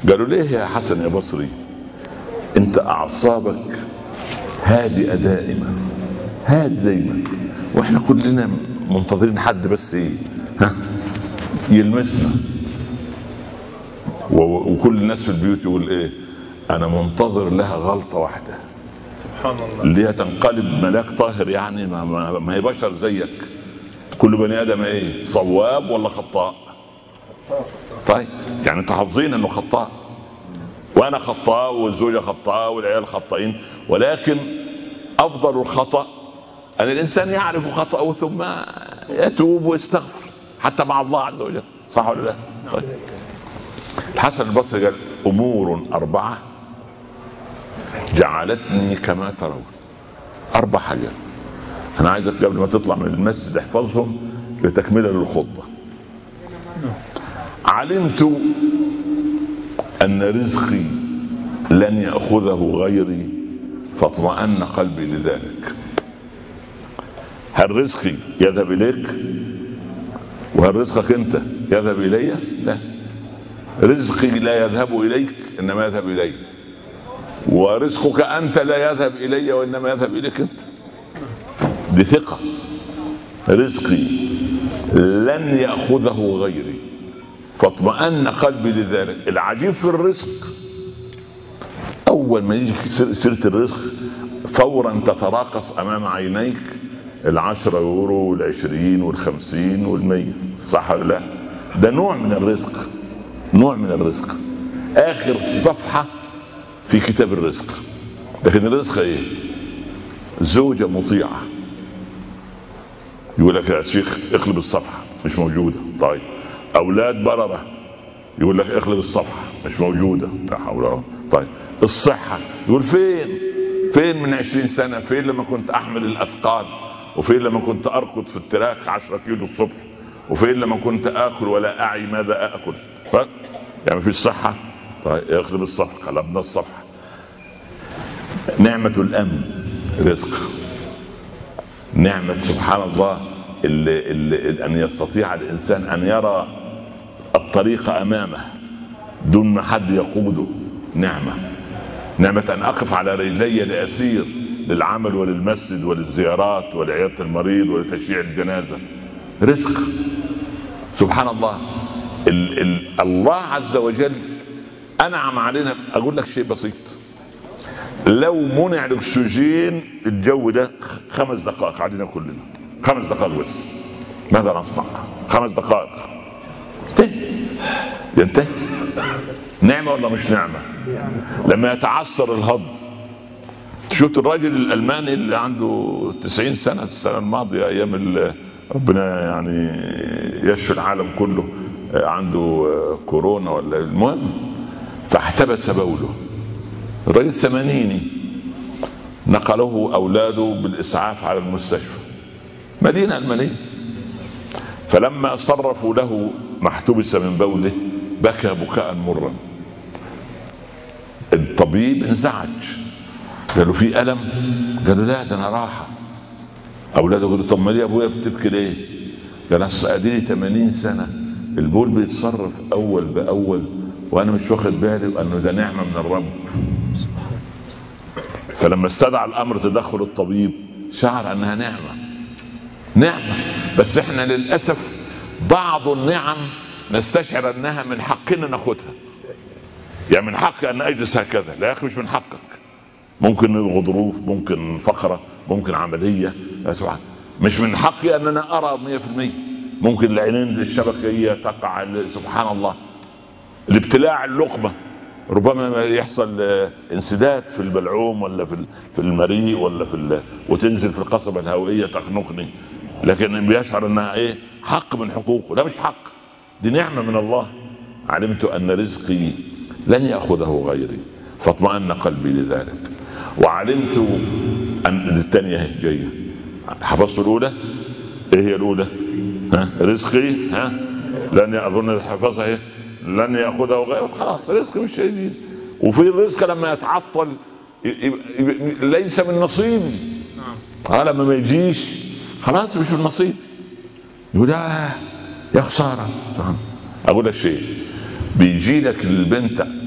قالوا ليه يا حسن يا بصري انت اعصابك هادئه دائما هادئ دايما واحنا كلنا منتظرين حد بس ايه ها يلمسنا و- وكل الناس في البيوت يقول ايه انا منتظر لها غلطه واحده سبحان الله اللي هي تنقلب ملاك طاهر يعني ما, ما, ما هي بشر زيك كل بني ادم ايه صواب ولا خطاء طيب يعني انتوا حافظين انه خطاء وانا خطاء والزوجه خطاء والعيال خطائين ولكن افضل الخطا ان الانسان يعرف خطاه ثم يتوب ويستغفر حتى مع الله عز وجل صح ولا لا؟ طيب الحسن البصري قال امور اربعه جعلتني كما ترون اربع حاجات انا عايزك قبل ما تطلع من المسجد احفظهم لتكمله للخطبه علمت ان رزقي لن ياخذه غيري فاطمأن قلبي لذلك هل رزقي يذهب اليك وهل رزقك انت يذهب الي لا رزقي لا يذهب اليك انما يذهب الي ورزقك انت لا يذهب الي وانما يذهب اليك انت دي ثقه رزقي لن ياخذه غيري فاطمأن قلبي لذلك العجيب في الرزق اول ما يجي سيره الرزق فورا تتراقص امام عينيك العشرة يورو والعشرين والخمسين والمية صح ولا لا ده نوع من الرزق نوع من الرزق اخر صفحة في كتاب الرزق لكن الرزق ايه زوجة مطيعة يقول لك يا شيخ اقلب الصفحة مش موجودة طيب اولاد بررة يقول لك اقلب الصفحة مش موجودة لا حول ولا قوة. طيب الصحة يقول فين فين من عشرين سنة فين لما كنت أحمل الأثقال وفين لما كنت أركض في التراك عشرة كيلو الصبح وفين لما كنت آكل ولا أعي ماذا آكل ف... يعني في الصحة طيب اقلب الصفحة قلبنا الصفحة نعمة الأمن رزق نعمة سبحان الله اللي اللي أن يستطيع الإنسان أن يرى الطريق أمامه دون ما حد يقوده نعمة نعمة أن أقف على رجلي لأسير للعمل وللمسجد وللزيارات ولعيادة المريض ولتشييع الجنازة رزق سبحان الله ال ال الله عز وجل أنعم علينا أقول لك شيء بسيط لو منع الأكسجين الجو ده خمس دقائق علينا كلنا خمس دقائق بس ماذا نصنع خمس دقائق ينتهي ينتهي نعمة ولا مش نعمة لما يتعثر الهضم شفت الراجل الألماني اللي عنده 90 سنة السنة الماضية أيام ال- ربنا يعني يشفي العالم كله عنده كورونا ولا المهم فاحتبس بوله الراجل ثمانيني نقله أولاده بالإسعاف على المستشفى مدينة ألمانية فلما صرفوا له ما احتبس من بوله بكى بكاء مرا الطبيب انزعج قالوا في الم قالوا لا ده انا راحه اولاده قالوا طب ما ليه يا ابويا بتبكي ليه قال اصل اديني 80 سنه البول بيتصرف اول باول وانا مش واخد بالي انه ده نعمه من الرب فلما استدعى الامر تدخل الطبيب شعر انها نعمه نعمه بس احنا للاسف بعض النعم نستشعر انها من حقنا ناخدها يعني من حقي ان اجلس هكذا لا يا اخي مش من حقك ممكن غضروف ممكن فقره ممكن عمليه يا سبحان مش من حقي ان انا ارى 100% ممكن العينين الشبكيه تقع سبحان الله الابتلاع اللقمه ربما يحصل آه، انسداد في البلعوم ولا في ال- في المريء ولا في ال- وتنزل في القصبه الهوائيه تخنقني لكن بيشعر انها ايه حق من حقوقه لا مش حق دي نعمه من الله علمت ان رزقي لن ياخذه غيري فاطمأن قلبي لذلك وعلمت ان الثانيه هي جايه حفظت الاولى ايه هي الاولى ها رزقي ها لن اظن حفظها ايه لن ياخذه غيره خلاص رزقي مش هيجي وفي الرزق لما يتعطل ي- ي- ي- ليس من نصيبي اه لما ما يجيش خلاص مش من نصيبي يقول يا يا خساره سبحان الله. اقول لك شيء بيجي لك البنت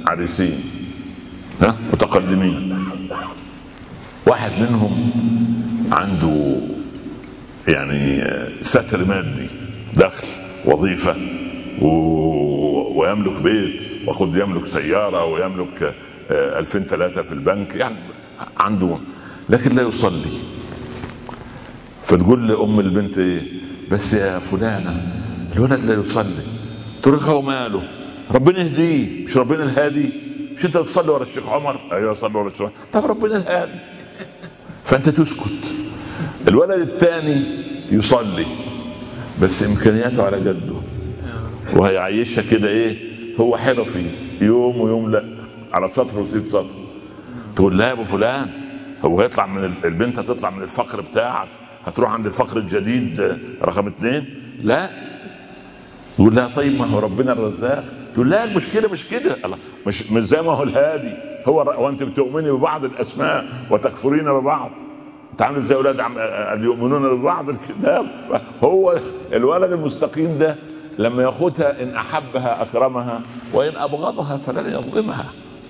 عريسين ها متقدمين واحد منهم عنده يعني ستر مادي دخل وظيفة و... ويملك بيت وقد يملك سيارة ويملك آه، ألفين ثلاثة في البنك يعني عنده لكن لا يصلي فتقول لأم البنت إيه بس يا فلانة الولد لا يصلي تقول لها وماله ربنا يهديه مش ربنا الهادي مش انت تصلي ورا الشيخ عمر ايوه صلي ورا الشيخ عمر طب ربنا الهادي فانت تسكت الولد الثاني يصلي بس امكانياته على جده وهيعيشها كده ايه هو حرفي يوم ويوم لا على سطر وسيب سطر تقول لا يا ابو فلان هو هيطلع من ال- البنت هتطلع من الفقر بتاعك هتروح عند الفقر الجديد آه، رقم اثنين لا يقول لها طيب ما هو ربنا الرزاق تقول لا المشكله مش كده الله مش مش زي ما هو الهادي هو الر- وانت بتؤمني ببعض الاسماء وتكفرين ببعض انت عامل زي اولاد عم اللي يؤمنون ببعض الكتاب هو الولد المستقيم ده لما ياخذها ان احبها اكرمها وان ابغضها فلن يظلمها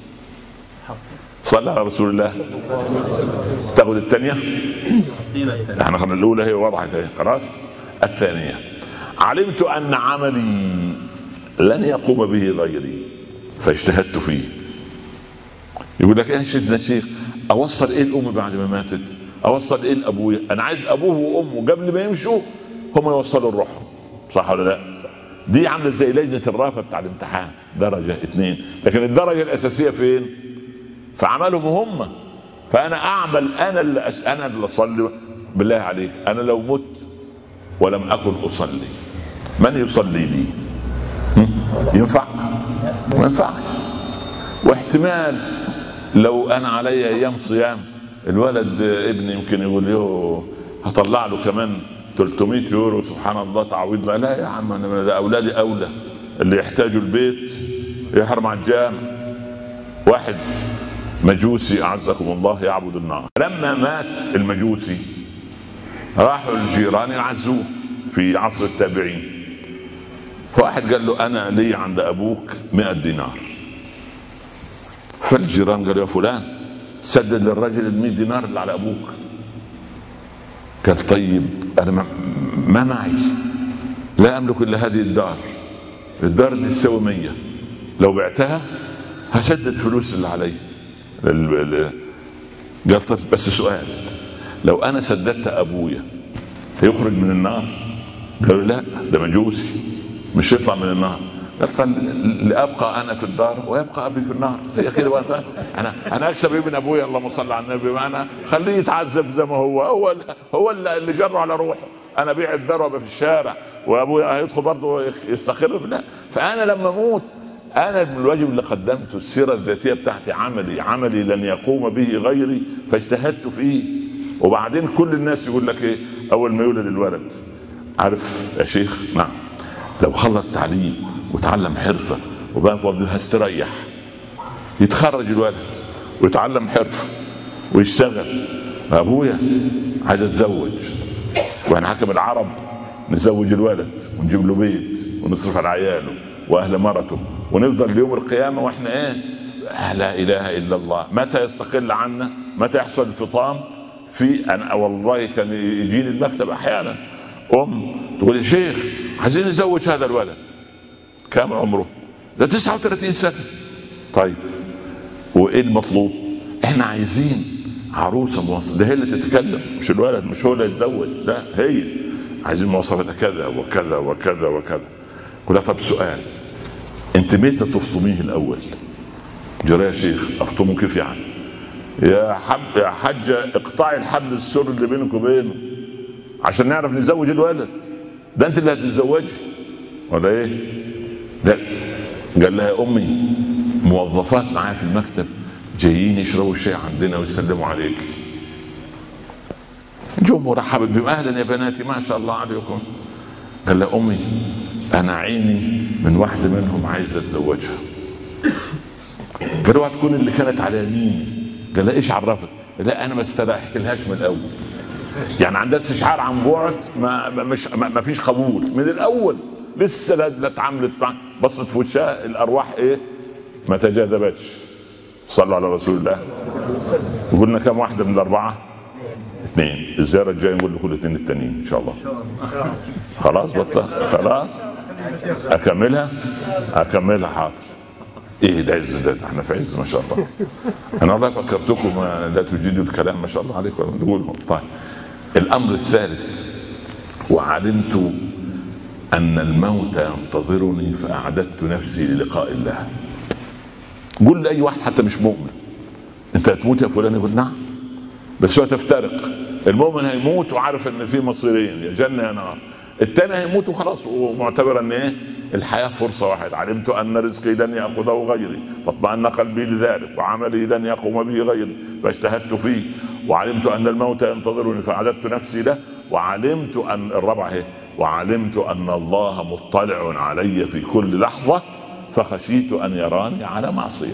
صلى على رسول الله تاخذ الثانيه احنا خلينا الاولى هي وضعت اهي خلاص الثانيه علمت ان عملي لن يقوم به غيري فاجتهدت فيه يقول لك ايه يا سيدنا شيخ اوصل ايه الام بعد ما ماتت اوصل ايه لابويا انا عايز ابوه وامه قبل ما يمشوا هم يوصلوا الروح صح ولا لا دي عامله زي لجنه الرافه بتاع الامتحان درجه اثنين لكن الدرجه الاساسيه فين في عملهم هم فانا اعمل انا اللي أس... انا اللي اصلي بالله عليك انا لو مت ولم اكن اصلي من يصلي لي هم؟ ينفع ما ينفعش واحتمال لو انا علي ايام صيام الولد ابني يمكن يقول له هطلع له كمان 300 يورو سبحان الله تعويض لا, لا يا عم انا ده اولادي اولى اللي يحتاجوا البيت يحرم على الجامع واحد مجوسي اعزكم الله يعبد النار لما مات المجوسي راحوا الجيران يعزوه في عصر التابعين فواحد قال له انا لي عند ابوك 100 دينار فالجيران قالوا يا فلان سدد للرجل ال 100 دينار اللي على ابوك قال طيب انا ما, ما معي لا املك الا هذه الدار الدار دي تساوي 100 لو بعتها هسدد فلوس اللي علي ال- ال- قال طيب بس سؤال لو انا سددت ابويا هيخرج من النار قالوا لا ده مجوسي مش يطلع من النار قال طيب لابقى انا في الدار ويبقى ابي في النار هي كده بقى انا انا اكسب ايه من ابويا اللهم صل على النبي ما انا خليه يتعذب زي ما هو هو هو اللي جره على روحه انا بيع الذروه في الشارع وابويا هيدخل برضه يستقر في لا فانا لما اموت انا الواجب اللي قدمته السيره الذاتيه بتاعتي عملي عملي لن يقوم به غيري فاجتهدت فيه وبعدين كل الناس يقول لك ايه اول ما يولد الولد عارف يا شيخ نعم لو خلص تعليم وتعلم حرفه وبقى في وظيفه هستريح يتخرج الولد ويتعلم حرفه ويشتغل ابويا عايز اتزوج واحنا حكم العرب نزوج الولد ونجيب له بيت ونصرف على عياله واهل مرته ونفضل ليوم القيامه واحنا ايه لا اله الا الله متى يستقل عنا متى يحصل الفطام في انا والله كان يجيني المكتب احيانا ام تقول يا شيخ عايزين نزوج هذا الولد كم عمره ده 39 سنه طيب وايه المطلوب احنا عايزين عروسه مواصفه ده هي اللي تتكلم مش الولد مش هو اللي يتزوج لا هي عايزين مواصفاتها كذا وكذا وكذا وكذا كلها طب سؤال انت متى تفطميه الاول جرى يا شيخ افطمه كيف يعني يا حب يا حاجه اقطعي الحبل السر اللي بينك وبينه عشان نعرف نزوج الولد ده انت اللي هتتزوجي ولا ايه لا قال لها يا امي موظفات معايا في المكتب جايين يشربوا الشاي عندنا ويسلموا عليك جم ورحبت بهم اهلا يا بناتي ما شاء الله عليكم قال لها امي انا عيني من واحده منهم عايزه اتزوجها قال اوعى تكون اللي كانت على يميني قال لها ايش عرفك؟ لا انا ما استريحت لهاش من الاول يعني عندها استشعار عن بعد ما ما- مش ما ما فيش قبول من الاول لسه لا لا اتعاملت مع بصت في وشها الارواح ايه؟ ما تجاذبتش صلوا على رسول الله وقلنا كم واحده من الاربعه اثنين الزياره الجايه نقول لكل اثنين التانيين ان شاء الله خلاص بطل خلاص اكملها اكملها حاضر ايه العز ده احنا في عز ما شاء الله انا والله فكرتكم لا تجيدوا الكلام ما شاء الله عليكم تقولوا طيب الامر الثالث وعلمت ان الموت ينتظرني فاعددت نفسي للقاء الله قول لاي واحد حتى مش مؤمن انت هتموت يا فلان يقول نعم بس هو تفترق المؤمن هيموت وعارف ان في مصيرين يا جنه يا نار الثاني هيموت وخلاص ومعتبر ان ايه الحياه فرصه واحده علمت ان رزقي لن ياخذه غيري فاطمأن قلبي لذلك وعملي لن يقوم به غيري فاجتهدت فيه وعلمت ان الموت ينتظرني فاعددت نفسي له وعلمت ان الرابعه ايه وعلمت ان الله مطلع علي في كل لحظه فخشيت ان يراني على معصيه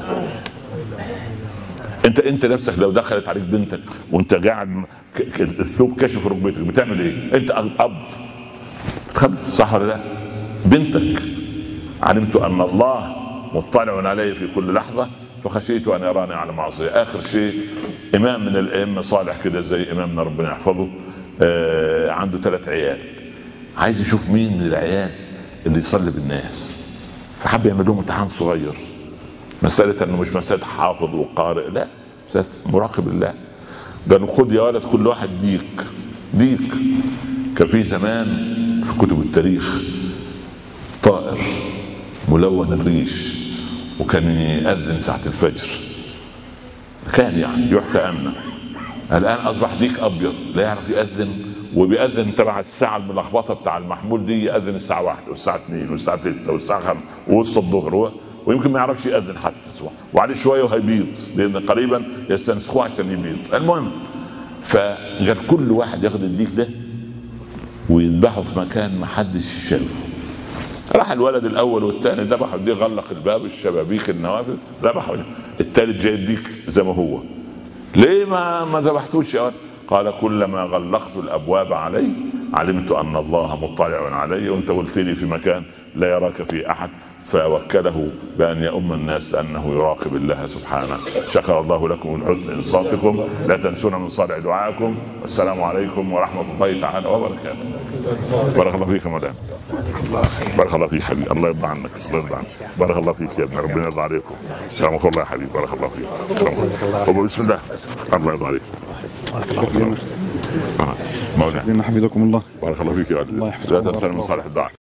انت انت نفسك لو دخلت عليك بنتك وانت قاعد الثوب كشف ركبتك بتعمل ايه؟ انت اب بتخبط صح ولا لا؟ بنتك علمت ان الله مطلع علي في كل لحظه فخشيت ان يراني على معصيه اخر شيء امام من الائمه صالح كده زي امامنا ربنا يحفظه آه عنده ثلاث عيال عايز يشوف مين من العيال اللي يصلي بالناس فحب يعمل لهم امتحان صغير مسألة انه مش مسألة حافظ وقارئ لا مسألة مراقب الله قالوا خد يا ولد كل واحد ديك ديك كان في زمان في كتب التاريخ طائر ملون الريش وكان يأذن ساعة الفجر كان يعني يحكى عنه الآن أصبح ديك أبيض لا يعرف يأذن وبيأذن تبع الساعة الملخبطة بتاع المحمول دي يأذن الساعة واحدة والساعة اثنين والساعة ستة والساعة خمسة ووسط الظهر ويمكن ما يعرفش يأذن حتى وعليه شوية وهيبيض لأن قريبا يستنسخوه عشان يبيض المهم فقال كل واحد ياخد الديك ده ويذبحه في مكان ما حدش شافه راح الولد الاول والثاني ذبحوا دي غلق الباب الشبابيك النوافذ ذبحوا الثالث جاي الديك زي ما هو ليه ما ما ذبحتوش يا ولد قال كلما غلقت الابواب علي علمت ان الله مطلع علي وانت قلت لي في مكان لا يراك فيه احد فوكله بان يؤم الناس لانه يراقب الله سبحانه شكر الله لكم من حسن انصاتكم لا تنسونا من صالح دعائكم والسلام عليكم ورحمه الله تعالى وبركاته بارك الله فيك يا مولانا بارك الله فيك حبيبي الله يرضى عنك الله يرضى عنك بارك الله فيك يا ابني ربنا يرضى عليكم سلامك الله يا حبيبي بارك الله فيك سلامك بسم الله الله يرضى عليك بارك الله فيك مولانا حفظكم الله بارك الله فيك يا ولد الله يحفظك لا تنسى من صالح الدعاء